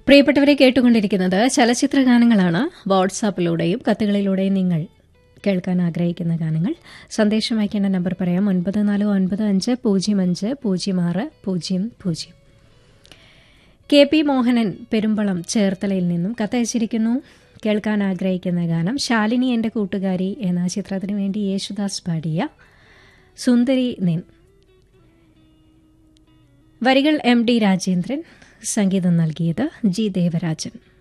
പ്രിയപ്പെട്ടവരെ കേട്ടുകൊണ്ടിരിക്കുന്നത് ചലച്ചിത്ര ഗാനങ്ങളാണ് വാട്സാപ്പിലൂടെയും കത്തുകളിലൂടെയും നിങ്ങൾ കേൾക്കാൻ ആഗ്രഹിക്കുന്ന ഗാനങ്ങൾ സന്ദേശം അയക്കേണ്ട നമ്പർ പറയാം ഒൻപത് നാല് ഒൻപത് അഞ്ച് പൂജ്യം അഞ്ച് പൂജ്യം ആറ് പൂജ്യം പൂജ്യം കെ പി മോഹനൻ പെരുമ്പളം ചേർത്തലയിൽ നിന്നും കത്തയച്ചിരിക്കുന്നു കേൾക്കാൻ ആഗ്രഹിക്കുന്ന ഗാനം ശാലിനി എൻ്റെ കൂട്ടുകാരി എന്ന ചിത്രത്തിനു വേണ്ടി യേശുദാസ് പാടിയ സുന്ദരി നിൻ വരികൾ എം ഡി രാജേന്ദ്രൻ സംഗീതം നൽകിയത് ജി ദേവരാജൻ